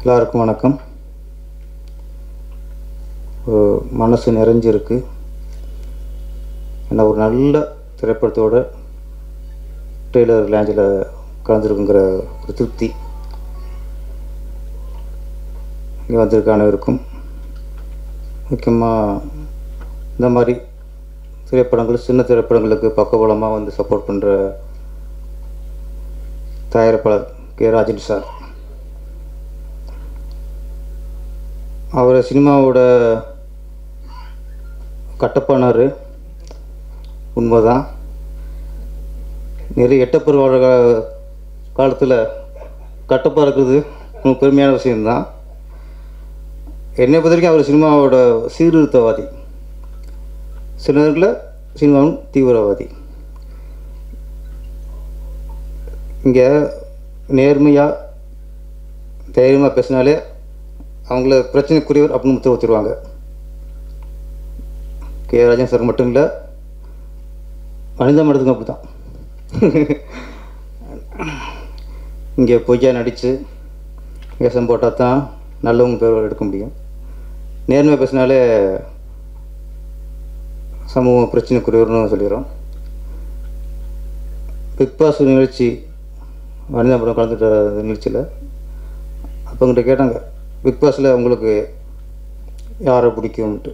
எல்லாருக்கும் வணக்கம் ஒரு மனசு நிறைஞ்சிருக்கு ஏன்னா ஒரு நல்ல திரைப்படத்தோட ட்ரெய்லர் லாஞ்சில் கலந்துருக்குங்கிற ஒரு திருப்தி இங்கே வந்திருக்க அனைவருக்கும் முக்கியமாக இந்த மாதிரி திரைப்படங்கள் சின்ன திரைப்படங்களுக்கு பக்கபலமாக வந்து சப்போர்ட் பண்ணுற தயாரிப்பாளர் கே ராஜன் சார் அவர் சினிமாவோட கட்டப்பானார் உண்மைதான் நிறைய எட்டப்பருவாழ காலத்தில் கட்டப்பா இருக்கிறது ரொம்ப பெருமையான விஷயம்தான் என்னை பொறுத்த வரைக்கும் அவர் சினிமாவோட சீர்திருத்தவாதி சில நேரங்களில் சினிமாவின் தீவிரவாதி இங்கே நேர்மையாக தைரியமாக பேசினாலே அவங்கள பிரச்சனைக்குரியவர் அப்படின்னு முத்திர வச்சுருவாங்க கே ராஜன் சார் மட்டும் இல்லை மனித மடத்துக்கும் அப்படி தான் இங்கே பொய்யா நடித்து வேஷம் போட்டால் தான் நல்லவங்க பேர் எடுக்க முடியும் நேர்மையாக பேசினாலே சமூக பிரச்சனைக்குரியவர்னு சொல்லிடுறோம் பிக் பாஸ் நிகழ்ச்சி வனிதா படம் கலந்துட்ட நிகழ்ச்சியில் அப்போங்கிட்ட கேட்டாங்க பிக் பாஸில் உங்களுக்கு யாரை பிடிக்கும்ன்ட்டு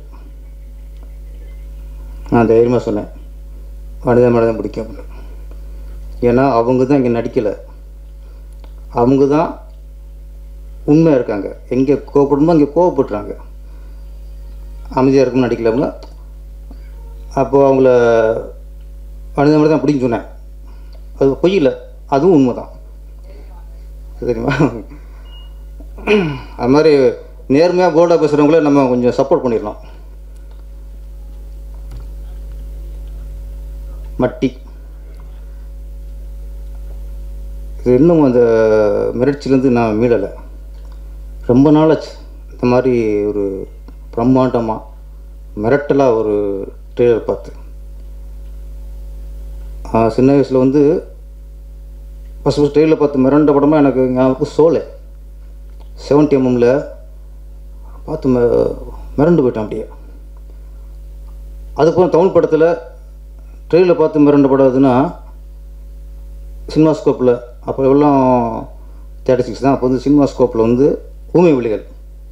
நான் தைரியமாக சொன்னேன் வனிதா மேடம் தான் பிடிக்கும் அப்படின்னு ஏன்னா அவங்க தான் இங்கே நடிக்கலை அவங்க தான் உண்மையாக இருக்காங்க எங்கே கோவப்படணுமோ அங்கே கோவப்படுறாங்க அமைதியாக இருக்கும்னு நடிக்கலவங்க அப்போது அவங்கள வனிதா மேடம் தான் பிடிக்குன்னு சொன்னேன் அது பொய் இல்லை அதுவும் உண்மை தான் தெரியுமா அது மாதிரி நேர்மையாக போல்டாக பேசுகிறவங்கள நம்ம கொஞ்சம் சப்போர்ட் பண்ணிடலாம் மட்டி இது இன்னும் அந்த மிரட்சிலேருந்து நான் மீளலை ரொம்ப நாளாச்சு இந்த மாதிரி ஒரு பிரம்மாண்டமாக மிரட்டலாக ஒரு ட்ரெய்லர் பார்த்து ஆ, சின்ன வயசில் வந்து ஃபஸ்ட் ஃபஸ்ட் ட்ரெயிலில் பார்த்து மிரண்ட படமாக எனக்கு ஞாபகம் சோலை செவன்டி எம்எம்மில் பார்த்து ம மிரண்டு போயிட்டேன் அப்படியே அதுக்கப்புறம் தமிழ் படத்தில் ட்ரெயிலில் பார்த்து மிரண்ட படம் எதுனா சினிமா ஸ்கோப்பில் அப்போ எவ்வளோ தேர்ட்டி சிக்ஸ் தான் அப்போ வந்து சினிமா ஸ்கோப்பில் வந்து ஊமை விழிகள்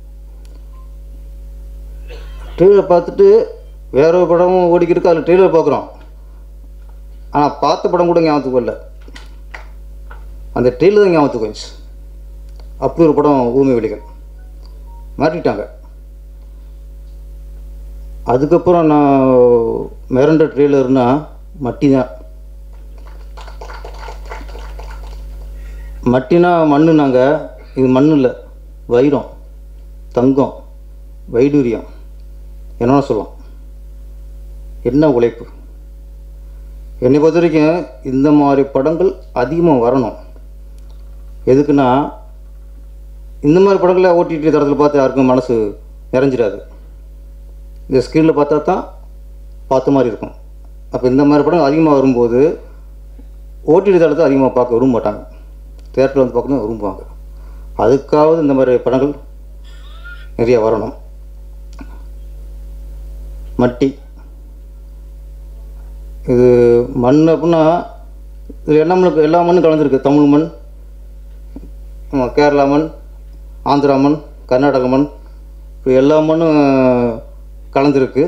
ட்ரெயிலர் பார்த்துட்டு வேற ஒரு படமும் ஓடிக்கிட்டு இருக்கு அதில் ட்ரெயிலர் பார்க்குறோம் ஆனால் பார்த்த படம் கூட ஞாபகத்துக்கு வரல அந்த ட்ரெயிலர் தான் ஞாபகத்துக்கு வந்துச்சு அப்படி ஒரு படம் ஊமை வெளிகள் மாட்டிட்டாங்க அதுக்கப்புறம் நான் மிரண்ட ட்ரெய்லர்னா மட்டி தான் மட்டினா மண்ணுனாங்க இது மண் இல்லை வைரம் தங்கம் வைடூரியம் என்னென்ன சொல்லலாம் என்ன உழைப்பு என்னை பொறுத்த வரைக்கும் இந்த மாதிரி படங்கள் அதிகமாக வரணும் எதுக்குன்னா இந்த மாதிரி படங்களை ஓடிடி தரத்தில் பார்த்து யாருக்கும் மனசு நிறைஞ்சிடாது இந்த ஸ்க்ரீனில் பார்த்தா தான் பார்த்த மாதிரி இருக்கும் அப்போ இந்த மாதிரி படம் அதிகமாக வரும்போது ஓடிடி தளத்தை அதிகமாக பார்க்க விரும்ப மாட்டாங்க தேட்டரில் வந்து பார்க்கணும் விரும்புவாங்க அதுக்காவது இந்த மாதிரி படங்கள் நிறைய வரணும் மட்டி இது மண் அப்படின்னா இதில் என்ன மண்ணுக்கு எல்லா மண்ணும் கலந்துருக்கு தமிழ் மண் ஆமா, கேரளா மண் ஆந்திரா மண் கர்நாடக மண் இப்படி எல்லா மண்ணும் கலந்துருக்கு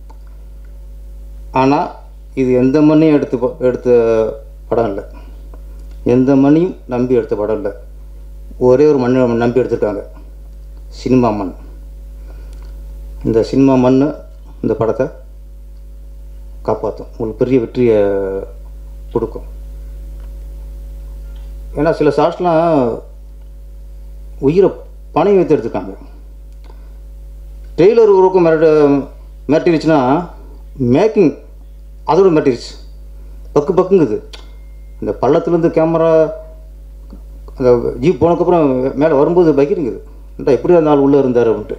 ஆனால் இது எந்த மண்ணையும் எடுத்து ப- எடுத்த படம் இல்லை எந்த மண்ணையும் நம்பி எடுத்த படம் இல்லை ஒரே ஒரு மண்ணை நம்பி எடுத்திருக்காங்க சினிமா மண் இந்த சினிமா மண் இந்த படத்தை காப்பாற்றும் உங்களுக்கு பெரிய வெற்றியை கொடுக்கும் ஏன்னா சில ஷார்ட்ஸ்லாம் உயிரை பணம் வைத்து எடுத்துருக்காங்க ட்ரெய்லர் ஒரு பக்கம் மிரட்ட மிரட்டிருச்சுன்னா மேக்கிங் அதோட மிரட்டிருச்சு பக்கு பக்குங்குது இந்த பள்ளத்துலேருந்து கேமரா அந்த ஜீப் போனதுக்கப்புறம் மேலே வரும்போது பகிருங்குது ஏன்டா எப்படி அந்த ஆள் உள்ளே இருந்தார் அப்படின்ட்டு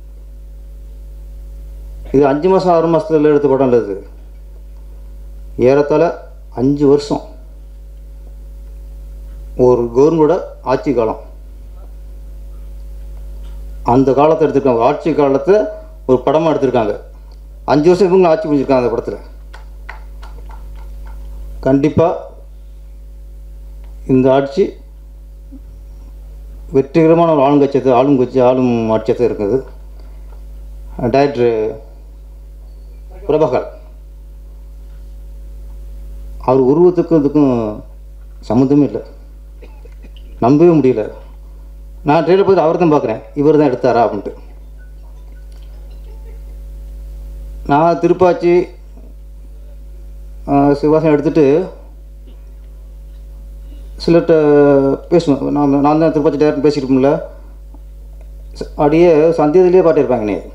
இது அஞ்சு மாதம் ஆறு மாதத்துல எடுத்த படம் இல்லை இது ஏறத்தாழ அஞ்சு வருஷம் ஒரு கவர்னரோட ஆட்சி காலம் அந்த காலத்தை எடுத்திருக்காங்க ஆட்சி காலத்தை ஒரு படமாக எடுத்திருக்காங்க அஞ்சு வருஷம் இவங்க ஆட்சி புரிஞ்சிருக்காங்க அந்த படத்தில் கண்டிப்பாக இந்த ஆட்சி வெற்றிகரமான ஒரு ஆளுங்கட்சியத்தை ஆளுங்கட்சி ஆளும் ஆட்சியத்தை இருக்குது டைரக்டர் பிரபாகர் அவர் உருவத்துக்கும் இதுக்கும் சம்மந்தமே இல்லை நம்பவே முடியல நான் ட்ரெயிலர் பார்த்து அவர் தான் பார்க்குறேன் இவர் தான் எடுத்தாரா அப்படின்ட்டு நான் திருப்பாச்சி ஆஹ், சிவாசனம் எடுத்துட்டு சிலர்கிட்ட பேசுவேன் நான் நான் தான் திருப்பாச்சி டேரக்ட் பேசியிருப்போம்ல ச- அப்படியே சந்தேகத்திலேயே பாட்டிருப்பாங்க நீ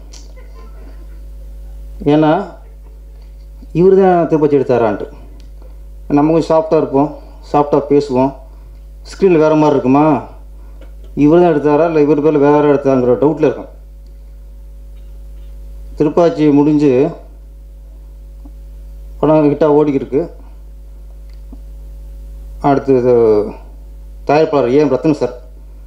ஏன்னா இவர் தான் திருப்பச்சி எடுத்தாரான்ட்டு நம்ம கொஞ்சம் சாஃப்டாக இருப்போம் சாஃப்டாக பேசுவோம் ஸ்க்ரீனில் வேறு மாதிரி இருக்குமா இவர் தான் எடுத்தாரா இல்லை இவர் பேரில் வேறு எடுத்தாங்கிற டவுட்டில் இருக்கும் திருப்பாச்சி முடிஞ்சு படம் கிட்ட ஓடிக்கிட்டு இருக்கு அடுத்து இது தயாரிப்பாளர் ஏன் ரத்தன் சார்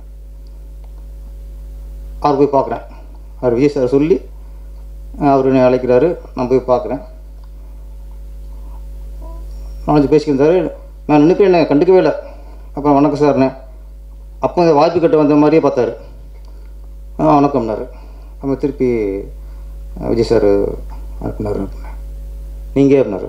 அவர் போய் பார்க்குறேன் அவர் விஜய் சார் சொல்லி அவர் என்னை அழைக்கிறாரு நான் போய் பார்க்குறேன் நாலஞ்சு பேசிக்கிருந்தாரு நான் நினைக்கிறேன் என்னை கண்டுக்கவே இல்லை அப்புறம் வணக்கம் சார்ண்ணே அப்போ இந்த வாய்ப்பு கட்ட வந்த மாதிரியே பார்த்தாரு ஆ வணக்கம்னாரு நம்ம திருப்பி அஹ், விஜய் சார் அனுப்பினார் அனுப்பினேன் நீங்கள் அப்படின்னாரு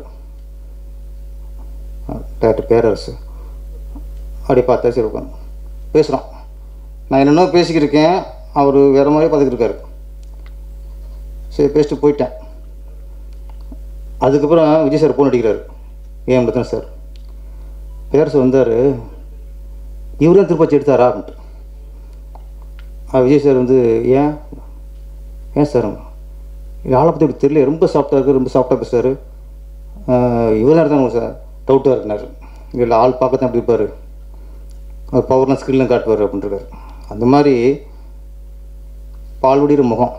டேரக்டர் பேரரசு அப்படி பார்த்தா சரி உட்காந்து பேசுகிறோம் நான் என்னென்னோ பேசிக்கிட்டு இருக்கேன் அவர் வேறு மாதிரியே பார்த்துக்கிட்டு இருக்காரு சரி பேசிட்டு போயிட்டேன் அதுக்கப்புறம் விஜய் சார் ஃபோன் அடிக்கிறாரு ஏன் மட்டும் சார் பேரரசு வந்தார் இவர் தான் திருப்பச்சி எடுத்தாரா அப்படின்ட்டு ஆ, விஜய் சார் வந்து ஏன் ஏன் சார் இது ஆளை பற்றி எனக்கு தெரியல ரொம்ப சாஃப்டாக இருக்குது ரொம்ப சாஃப்டாக பேசுகிறாரு இவர் தான் இருந்தாங்க சார் டவுட்டாக இருக்குனாரு இதில் ஆள் பார்க்க தான் அப்படி இருப்பார் அவர் பவர்லாம் ஸ்கில்லாம் காட்டுவார் அப்படின்றாரு அந்த மாதிரி பால்வடிகிற முகம்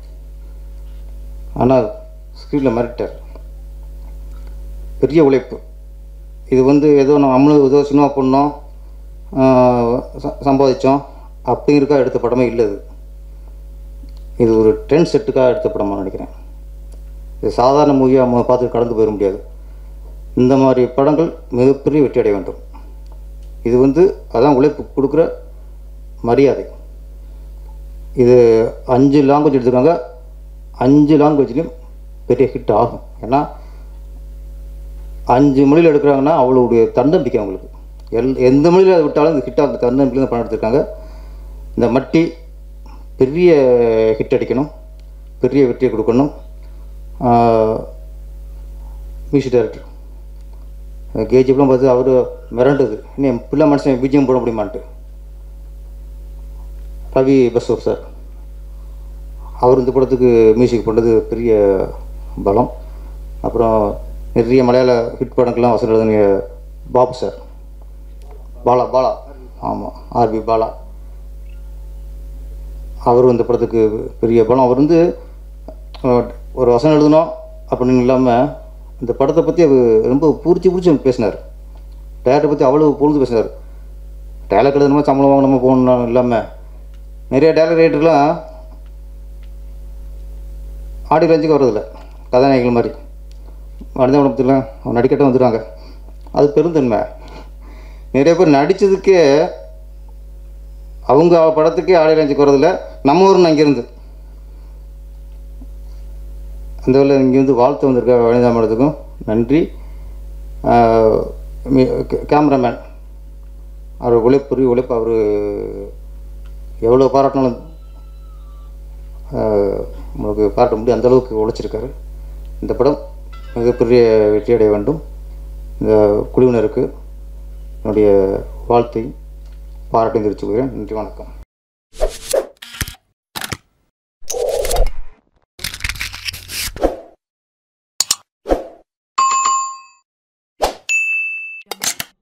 ஆனால் ஸ்க்ரீனில் மிரட்டார் பெரிய உழைப்பு இது வந்து ஏதோ நம்மளும் ஏதோ சினிமா பண்ணோம் ச- சம்பாதிச்சோம் அப்படிங்கிறக்கா எடுத்த படமே இல்லை இது இது ஒரு ட்ரெண்ட் செட்டுக்காக எடுத்த படமாக நினைக்கிறேன் இது சாதாரண மூவியாக நம்ம பார்த்து கடந்து போயிட முடியாது இந்த மாதிரி படங்கள் மிகப்பெரிய வெற்றி அடைய வேண்டும் இது வந்து அதான் உழைப்பு கொடுக்குற மரியாதை இது அஞ்சு லாங்குவேஜ் எடுத்துருக்காங்க அஞ்சு லாங்குவேஜ்லேயும் பெரிய ஹிட் ஆகும் ஏன்னா அஞ்சு மொழியில் எடுக்கிறாங்கன்னா அவளுடைய தன்னம்பிக்கை அவங்களுக்கு எல் எந்த மொழியில் அதை விட்டாலும் இந்த ஹிட் ஆகுது தன்னம்பிக்கையில் தான் படம் எடுத்திருக்காங்க இந்த மட்டி பெரிய ஹிட் அடிக்கணும் பெரிய வெற்றியை கொடுக்கணும் மியூசிக் டைரக்டர் கேஜிப்லாம் பார்த்து அவர் மிரண்டுது இன்னும் பிள்ளை மனுஷன் பிஜிஎம் போட முடியுமான்ட்டு ரவி பஸ்வர் சார் அவர் இந்த படத்துக்கு மியூசிக் பண்ணது பெரிய பலம் அப்புறம் நிறைய மலையாள ஹிட் படங்கள்லாம் வசனம் எழுதின பாபு சார் பாலா பாலா ஆமாம் ஆர்பி பாலா அவர் இந்த படத்துக்கு பெரிய பலம் அவர் வந்து அஹ், ஒரு வசனம் எழுதணும் அப்படின்னு இல்லாமல் இந்த படத்தை பற்றி அவர் ரொம்ப பூரிச்சு பூரிச்சு பேசினார் டேரக்டரை பற்றி அவ்வளோ புரிஞ்சு பேசினார் டேலக் எழுதணுமா சம்பளம் வாங்கணுமா போகணும் இல்லாமல் நிறைய டேலக் ரைட்டர்லாம் ஆடி ரேஞ்சுக்கு வர்றதில்ல கதாநாயகிகள் மாதிரி மனித உடம்பத்தில் அவன் நடிக்கட்டும் வந்துடுவாங்க அது பெருந்தன்மை நிறைய பேர் நடித்ததுக்கே அவங்க படத்துக்கே ஆடி ரேஞ்சுக்கு வர்றதில்ல நம்ம ஊர்னு அங்கேருந்து அந்த வேலை இங்கே வந்து வாழ்த்து வந்திருக்க வனிதா மேடத்துக்கும் நன்றி ஆஹ் மி- கே- கேமராமேன் அவர் உழைப்பு பெரிய உழைப்பு அவர் எவ்வளோ பாராட்டினாலும் ஆஹ் உங்களுக்கு பாராட்ட முடியும் அந்த அளவுக்கு உழைச்சிருக்காரு இந்த படம் மிகப்பெரிய வெற்றியடைய வேண்டும் இந்த குழுவினருக்கு என்னுடைய வாழ்த்தை பாராட்டையும் தெரிவித்துக் கொள்கிறேன் நன்றி வணக்கம்